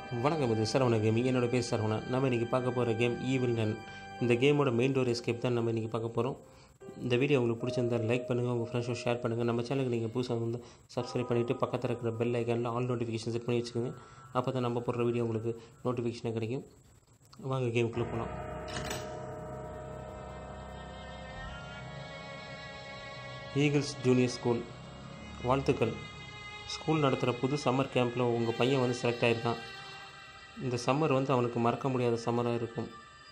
வணக்கம் இது சரவண கேமிங் என்னோட பேர் சரவணன் நம்ம இன்றைக்கி பார்க்க போகிற கேம் ஈவில் நன் இந்த கேமோட மெயின் டோர் எஸ்கேப் தான் நம்ம இன்றைக்கி பார்க்க போகிறோம் இந்த வீடியோ உங்களுக்கு பிடிச்சிருந்தா லைக் பண்ணுங்கள் உங்கள் ஃப்ரெண்ட்ஸோட ஷேர் பண்ணுங்கள் நம்ம சேனலுக்கு நீங்கள் புதுசாக வந்து சப்ஸ்கிரைப் பண்ணிவிட்டு பக்கத்தில் இருக்கிற பெல் ஐக்கானில் ஆல் நோட்டிஃபிகேஷன் செட் பண்ணி வச்சுக்கோங்க அப்போ தான் நம்ம போடுற வீடியோ உங்களுக்கு நோட்டிஃபிகேஷனாக கிடைக்கும் வாங்க கேமுக்குள்ளே போகலாம் ஈகிள்ஸ் ஜூனியர் ஸ்கூல் வாழ்த்துக்கள் ஸ்கூல் நடத்துகிற புது சம்மர் கேம்பில் உங்கள் பையன் வந்து செலக்ட் ஆகிருக்கான் இந்த சம்மர் வந்து அவனுக்கு மறக்க முடியாத சம்மராக இருக்கும்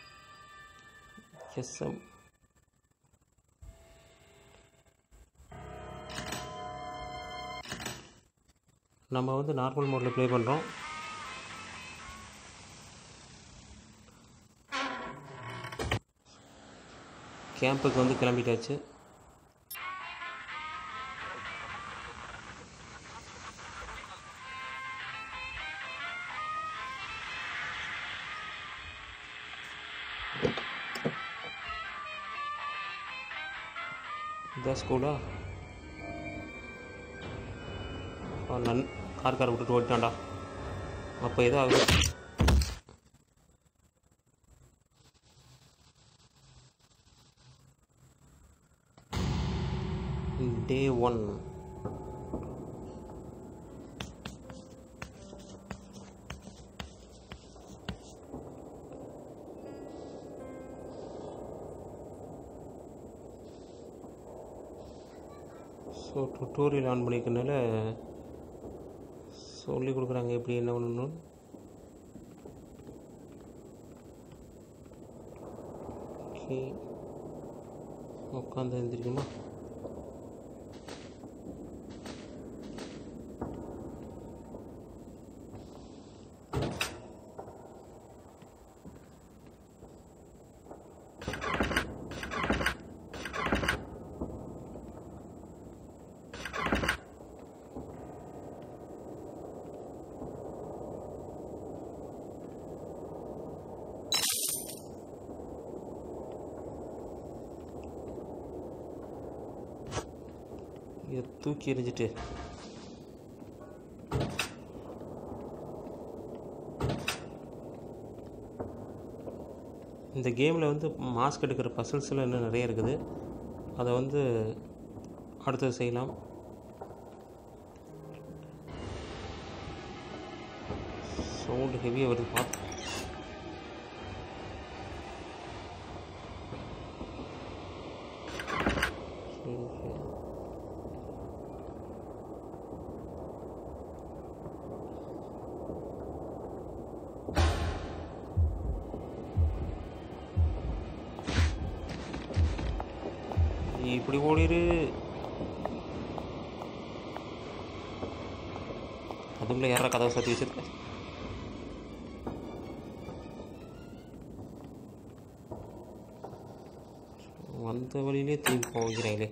எஸ்எம் நம்ம வந்து நார்மல் மோடில் ப்ளே பண்ணுறோம் கேம்புக்கு வந்து கிளம்பிட்டாச்சு இதான் ஸ்கூலா நன் கார் காரை விட்டுட்டு ஓடிட்டான்டா அப்போ ஏதோ ஆகுது day one so tutorial on பண்ணிக்கிறனால சொல்லி கொடுக்குறாங்க எப்படி என்ன பண்ணணும் ஓகே உட்காந்து எழுந்திரிக்குமா இதை தூக்கி எறிஞ்சிட்டு இந்த கேமில் வந்து மாஸ்க் எடுக்கிற பசல்ஸ்லாம் இன்னும் நிறைய இருக்குது அதை வந்து அடுத்தது செய்யலாம் சவுண்டு ஹெவியாக வருது பார்த்து சரி சரி இப்படி ஓடிரு அதுக்குள்ளே யாரா கதவை சாத்தி வச்சிருக்க வந்த வழியிலே திரும்பி போகிறாங்களே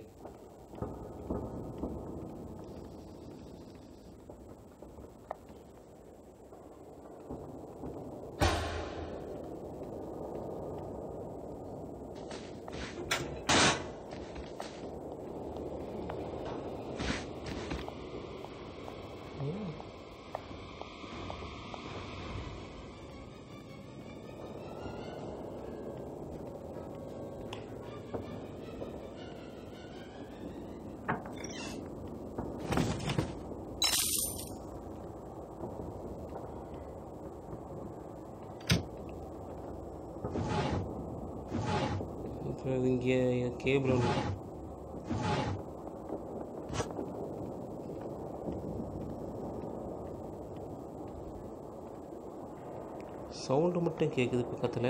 அப்புறம் இங்கே கேபிள் ஒன்று சவுண்டு மட்டும் கேட்குது பக்கத்தில்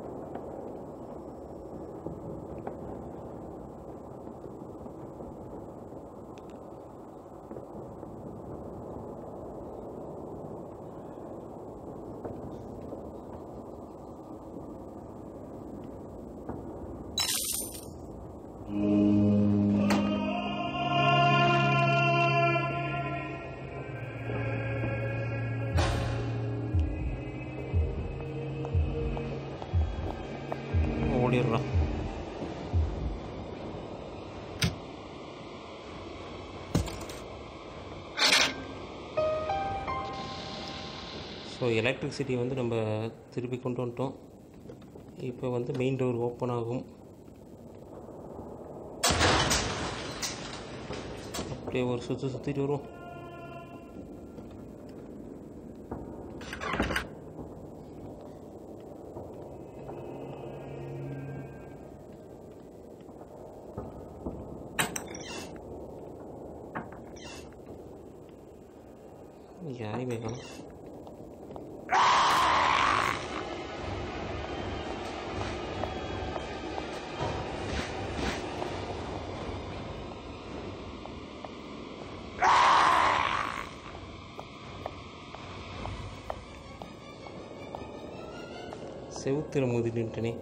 ஓடிடுறான் ஸோ எலக்ட்ரிசிட்டி வந்து நம்ம திருப்பி கொண்டு வந்துட்டோம் இப்போ வந்து மெயின் டோர் ஓப்பன் ஆகும் அப்படியே ஒரு சுற்றி சுற்றிட்டு வருவோம் யாரையுமே காணும் செவுத்துல முதிரின்ட்டனே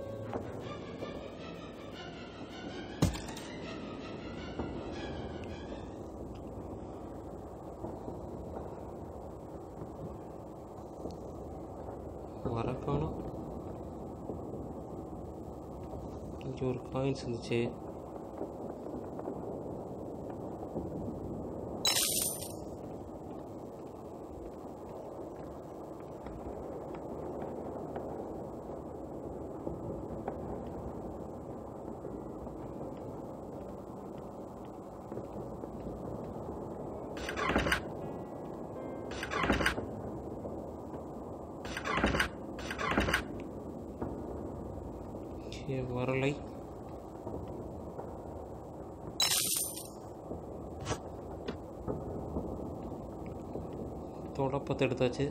வர காணோம் இங்கே ஒரு காயின்ஸ் இருந்துச்சு சரி வரலை தொடப்பத்தை எடுத்தாச்சு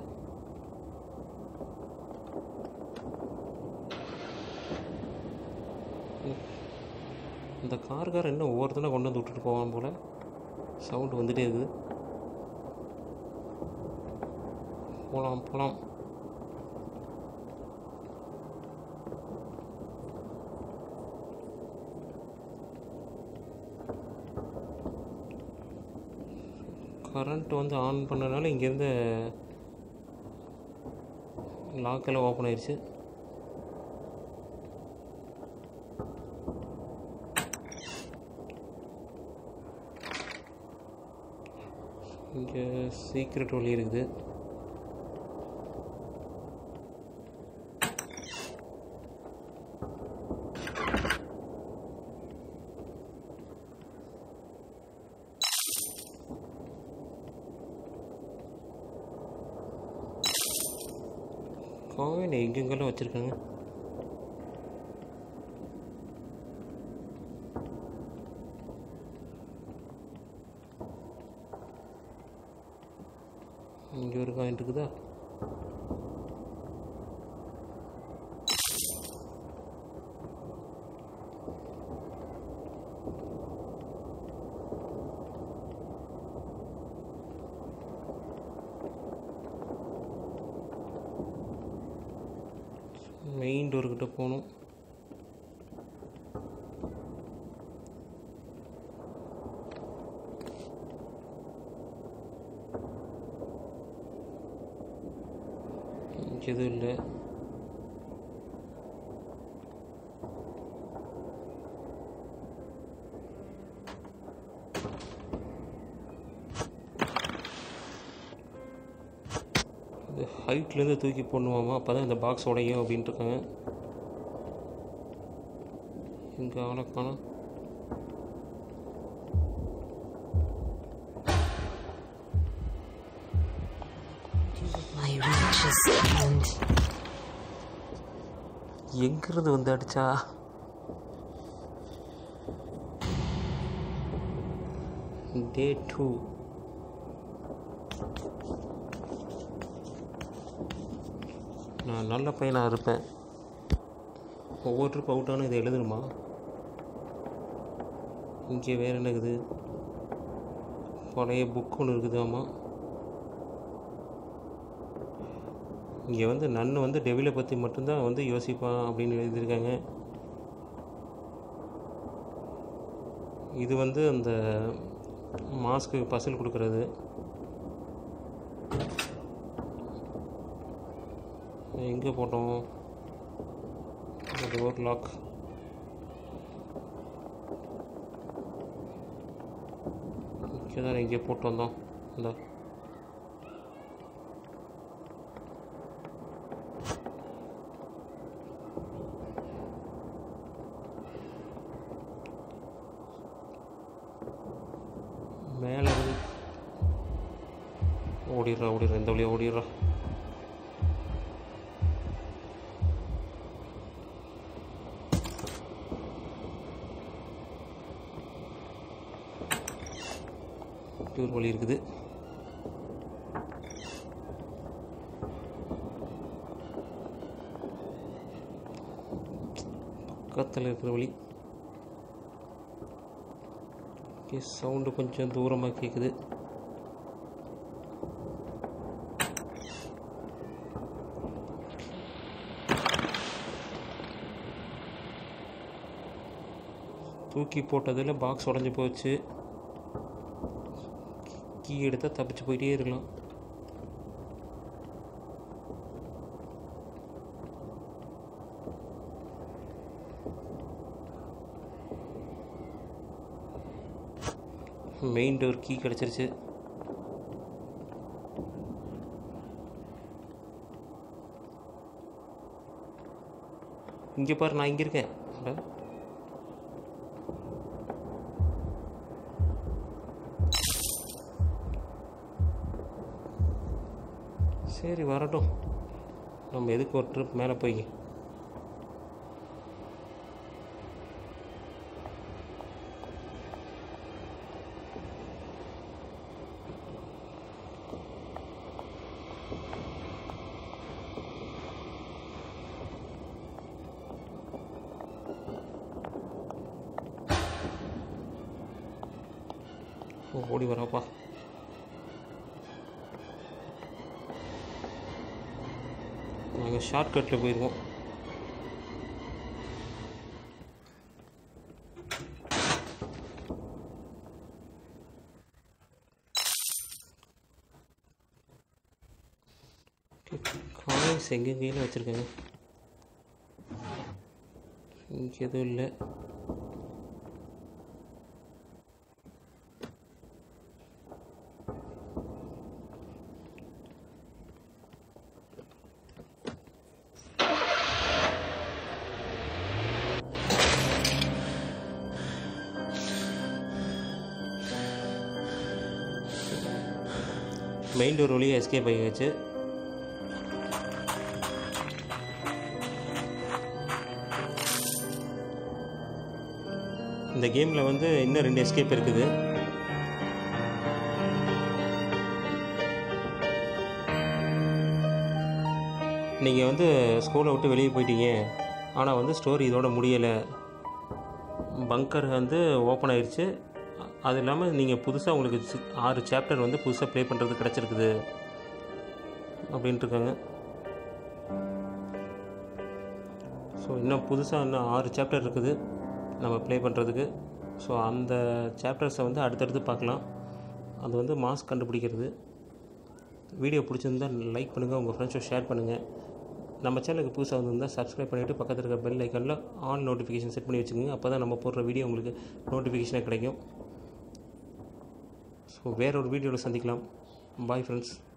இந்த கார்கார் என்ன ஒவ்வொருத்தனை கொண்டு வந்து விட்டுட்டு போவான் போல் சவுண்டு வந்துட்டே இருக்குது போகலாம் போகலாம் கரண்ட் வந்து ஆன் பண்ணனால இங்கேருந்து லாக் எல்லாம் ஓப்பன் ஆயிடுச்சு இங்கே சீக்ரெட் வழி இருக்குது காயின் எங்கெங்கெல்லாம் வச்சுருக்காங்க இங்கே ஒரு காயின் இருக்குதா மெயின் டோர்கிட்ட போகணும் இங்க எதுவும் இல்லை இது ஹைட்லேருந்து தூக்கி போடணுமாமா அப்போ தான் இந்த பாக்ஸ் உடையும் அப்படின்ட்டு இருக்காங்க இங்கே ஆளை காணோம் My reach is end. எங்கிருந்து வந்து அடிச்சா டே டூ நான் நல்ல பையனாக இருப்பேன் ஒவ்வொரு ட்ரிப் அவுட் ஆனால் இதை எழுதணுமா இங்கே வேறு என்ன இருக்குது பழைய புக் ஒன்று இருக்குதாமா இங்கே வந்து நன்னு வந்து டெவிலை பற்றி மட்டும்தான் வந்து யோசிப்பான் அப்படின்னு எழுதியிருக்காங்க இது வந்து அந்த மாஸ்க்கு பசில் கொடுக்கறது எங்கே போட்டோம் டோர் லாக் இங்கே தான் எங்கே போட்டு வந்தோம் இந்த மேலே இருந்து ஓடிடுறா ஓடிடுறா இந்த வழியாக ஓடிடுறா இப்படி ஒரு வழி இருக்குது பக்கத்தில் இருக்கிற வழி ஓகே சவுண்டு கொஞ்சம் தூரமாக கேட்குது தூக்கி போட்டதில் பாக்ஸ் உடஞ்சி போச்சு கீ எடுத்தால் தப்பிச்சு போயிட்டே இருக்கலாம் மெயின் டோர் கீ கிடச்சிருச்சு இங்கே பாரு நான் இங்கே இருக்கேன் அட. சரி வரட்டும் நம்ம எதுக்கு ஒரு ட்ரிப் மேலே போய் ஓ, ஓடி வராப்பா நாங்கள் ஷார்ட்கட்டில் போயிருக்கோம் காயின்ஸ் எங்கெங்கேயும் வச்சுருக்காங்க இங்கே எதுவும் இல்லை மெயின் டோர் வழியாக எஸ்கேப் ஆகியாச்சு இந்த கேமில் வந்து இன்னும் ரெண்டு எஸ்கேப் இருக்குது நீங்கள் வந்து ஸ்கூலை விட்டு வெளியே போயிட்டீங்க ஆனால் வந்து ஸ்டோரி இதோட முடியலை பங்கர் வந்து ஓப்பன் ஆயிடுச்சு அ- அது இல்லாமல் நீங்கள் புதுசாக உங்களுக்கு சி- ஆறு சாப்டர் வந்து புதுசாக ப்ளே பண்ணுறது கிடச்சிருக்குது அப்படின்ட்டு இருக்காங்க ஸோ இன்னும் புதுசாக இன்னும் ஆறு சாப்டர் இருக்குது நம்ம ப்ளே பண்ணுறதுக்கு ஸோ அந்த சாப்டர்ஸை வந்து அடுத்தடுத்து பார்க்கலாம் அது வந்து மாஸ்க் கண்டுபிடிக்கிறது வீடியோ பிடிச்சிருந்தா லைக் பண்ணுங்கள் உங்கள் ஃப்ரெண்ட்ஸோட ஷேர் பண்ணுங்கள் நம்ம சேனலுக்கு புதுசாக வந்திருந்தால் சப்ஸ்கிரைப் பண்ணிவிட்டு பக்கத்தில் இருக்க பெல் ஐக்கனில் ஆல் நோட்டிஃபிகேஷன் செட் பண்ணி வச்சுக்கோங்க அப்போ தான் நம்ம போடுற வீடியோ உங்களுக்கு நோட்டிஃபிகேஷனாக கிடைக்கும் ஸோ வேற ஒரு வீடியோவில் சந்திக்கலாம் பாய் ஃப்ரெண்ட்ஸ்